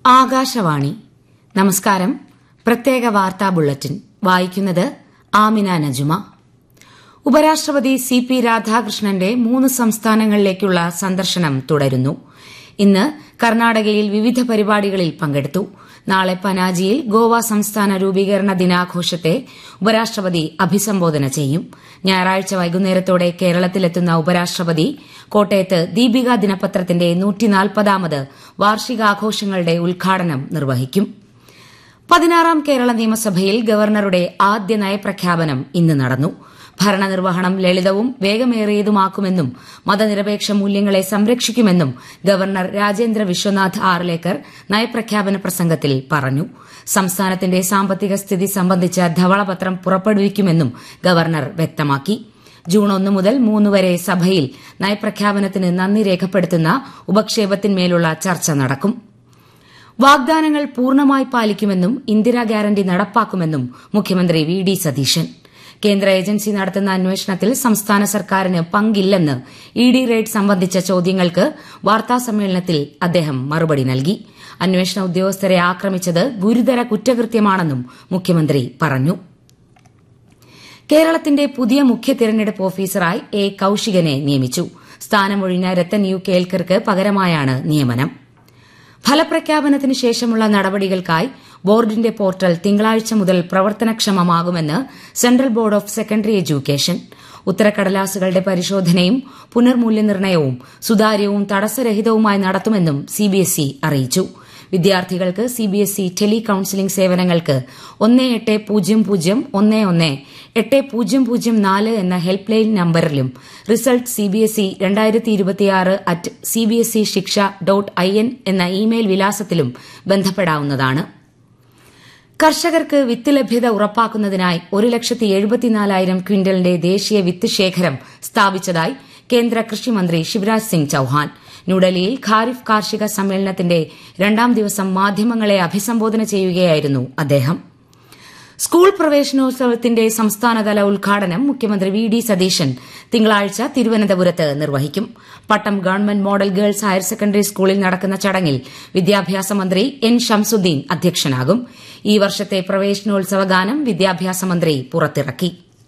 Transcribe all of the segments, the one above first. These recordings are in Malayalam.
ആകാശവാണി നമസ്കാരം പ്രത്യേക വാർത്താ ബുള്ളറ്റിൻ വായിക്കുന്നത് ആമിന നജുമ ഉപരാഷ്ട്രപതി സി പി രാധാകൃഷ്ണന്റെ മൂന്ന് സംസ്ഥാനങ്ങളിലേക്കുള്ള സന്ദർശനം തുടരുന്നു ഇന്ന് കർണാടകയിൽ വിവിധ പരിപാടികളിൽ പങ്കെടുത്തു നാളെ പനാജിയിൽ ഗോവ സംസ്ഥാന രൂപീകരണ ദിനാഘോഷത്തെ ഉപരാഷ്ട്രപതി അഭിസംബോധന ചെയ്യും ഞായറാഴ്ച വൈകുന്നേരത്തോടെ കേരളത്തിലെത്തുന്ന ഉപരാഷ്ട്രപതി കോട്ടയത്ത് ദീപിക ദിനപത്രത്തിന്റെ നൂറ്റിനാൽപ്പതാമത് വാർഷികാഘോഷങ്ങളുടെ ഉദ്ഘാടനം നിർവഹിക്കും പതിനാറാം കേരള നിയമസഭയിൽ ഗവർണറുടെ ആദ്യ നയപ്രഖ്യാപനം ഇന്ന് നടന്നു ഭരണനിർവഹണം ലളിതവും വേഗമേറിയതുമാക്കുമെന്നും മതനിരപേക്ഷ മൂല്യങ്ങളെ സംരക്ഷിക്കുമെന്നും ഗവർണർ രാജേന്ദ്ര വിശ്വനാഥ് ആർലേക്കർ നയപ്രഖ്യാപന പ്രസംഗത്തിൽ പറഞ്ഞു സംസ്ഥാനത്തിന്റെ സാമ്പത്തിക സ്ഥിതി സംബന്ധിച്ച ധവളപത്രം പുറപ്പെടുവിക്കുമെന്നും ഗവർണർ വ്യക്തമാക്കി ജൂൺ ഒന്ന് മുതൽ മൂന്ന് വരെ സഭയിൽ നയപ്രഖ്യാപനത്തിന് നന്ദി രേഖപ്പെടുത്തുന്ന ഉപക്ഷേപത്തിന്മേലുള്ള ചർച്ച നടക്കും വാഗ്ദാനങ്ങൾ പൂർണ്ണമായി പാലിക്കുമെന്നും ഇന്ദിരാ ഗ്യാരണ്ടി നടപ്പാക്കുമെന്നും മുഖ്യമന്ത്രി വി ഡി സതീശൻ കേന്ദ്ര ഏജൻസി നടത്തുന്ന അന്വേഷണത്തിൽ സംസ്ഥാന സർക്കാരിന് പങ്കില്ലെന്ന് ഇ ഡി റെയ്ഡ് സംബന്ധിച്ച ചോദ്യങ്ങൾക്ക് വാർത്താസമ്മേളനത്തിൽ അദ്ദേഹം മറുപടി നൽകി അന്വേഷണ ഉദ്യോഗസ്ഥരെ ആക്രമിച്ചത് ഗുരുതര കുറ്റകൃത്യമാണെന്നും മുഖ്യമന്ത്രി പറഞ്ഞു കേരളത്തിന്റെ പുതിയ മുഖ്യ തെരഞ്ഞെടുപ്പ് ഓഫീസറായി എ കൌശികനെ നിയമിച്ചു സ്ഥാനമൊഴിഞ്ഞ രത്തൻ യു കേൽക്കർക്ക് പകരമായാണ് നിയമനം ഫലപ്രഖ്യാപനത്തിന് ശേഷമുള്ള നടപടികൾക്കായി ബോർഡിന്റെ പോർട്ടൽ തിങ്കളാഴ്ച മുതൽ പ്രവർത്തനക്ഷമമാകുമെന്ന് central board of secondary education ഉത്തരക്കടലാസുകളുടെ പരിശോധനയും പുനർമൂല്യനിർണ്ണയവും സുതാര്യവും തടസ്സരഹിതവുമായി നടത്തുമെന്നും സിബിഎസ്ഇ അറിയിച്ചു വിദ്യാർത്ഥികൾക്ക് സിബിഎസ്ഇ ടെലി കൌൺസിലിംഗ് സേവനങ്ങൾക്ക് ഒന്ന് എട്ട് പൂജ്യം പൂജ്യം ഒന്ന് ഒന്ന് എട്ട് പൂജ്യം പൂജ്യം നാല് എന്ന ഹെൽപ്പ് ലൈൻ നമ്പറിലും റിസൾട്ട് സിബിഎസ്ഇ രണ്ടായിരത്തി ഇരുപത്തിയാറ് at CBSE Shiksha dot I N എന്ന ഇമെയിൽ വിലാസത്തിലും ബന്ധപ്പെടാവുന്നതാണ് കർഷകർക്ക് വിത്ത് ലഭ്യത ഉറപ്പാക്കുന്നതിനായി ഒരു ലക്ഷത്തി എഴുപത്തിനാലായിരം ക്വിന്റലിന്റെ ദേശീയ വിത്ത് ശേഖരം സ്ഥാപിച്ചതായി കേന്ദ്ര കൃഷിമന്ത്രി ശിവരാജ് സിംഗ് ചൌഹാൻ ന്യൂഡൽഹിയിൽ ഖാരിഫ് കാർഷിക സമ്മേളനത്തിന്റെ രണ്ടാം ദിവസം മാധ്യമങ്ങളെ അഭിസംബോധന ചെയ്യുകയായിരുന്നു അദ്ദേഹം സ്കൂൾ പ്രവേശനോത്സവത്തിന്റെ സംസ്ഥാനതല ഉദ്ഘാടനം മുഖ്യമന്ത്രി വി ഡി സതീശൻ തിങ്കളാഴ്ച തിരുവനന്തപുരത്ത് നിർവഹിക്കും Pattom government model girls higher secondary സ്കൂളിൽ നടക്കുന്ന ചടങ്ങിൽ വിദ്യാഭ്യാസ മന്ത്രി എൻ ഷംസുദ്ദീൻ അധ്യക്ഷനാകും ഈ വർഷത്തെ പ്രവേശനോത്സവ ഗാനം വിദ്യാഭ്യാസ മന്ത്രി പുറത്തിറക്കി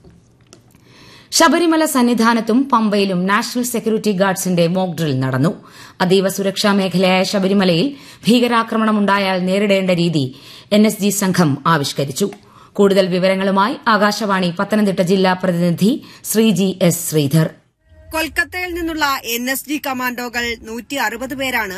ശബരിമല സന്നിധാനത്തും പമ്പയിലും നാഷണൽ സെക്യൂരിറ്റി ഗാർഡ്സിന്റെ മോക്ക് ഡ്രിൽ നടന്നു അതീവ സുരക്ഷാ മേഖലയായ ശബരിമലയിൽ ഭീകരാക്രമണമുണ്ടായാൽ നേരിടേണ്ട രീതി എൻഎസ്ജി സംഘം ആവിഷ്കരിച്ചു കൂടുതൽ വിവരങ്ങളുമായി ആകാശവാണി പത്തനംതിട്ട ജില്ലാ പ്രതിനിധി ശ്രീജി എസ് ശ്രീധർ കൊൽക്കത്തയിൽ നിന്നുള്ള എൻ എസ് ജി കമാൻഡോകൾ നൂറ്റി അറുപത് പേരാണ്